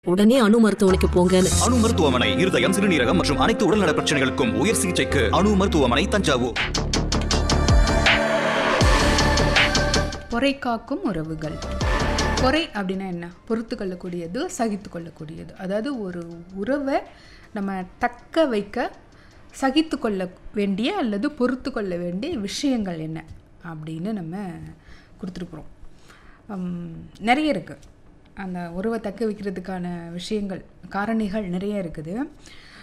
உடனே அணு மருத்துவமனைக்கு போங்கன்னு அணு மருத்துவமனை இருதயம் சிறுநீரகம் மற்றும் அனைத்து உடல்நல பிரச்சனைகளுக்கும் உயர் சிகிச்சைக்கு அணு மருத்துவமனை தஞ்சாவூர் பொறை காக்கும் உறவுகள் பொறை அப்படின்னா என்ன பொறுத்து கொள்ளக்கூடியது சகித்து கொள்ளக்கூடியது அதாவது ஒரு உறவை நம்ம தக்க வைக்க சகித்து கொள்ள வேண்டிய அல்லது பொறுத்து கொள்ள வேண்டிய விஷயங்கள் என்ன அப்படின்னு நம்ம கொடுத்துருக்குறோம் ஹம், நிறைய இருக்குது அந்த உறவை தக்க வைக்கிறதுக்கான விஷயங்கள் காரணிகள் நிறைய இருக்குது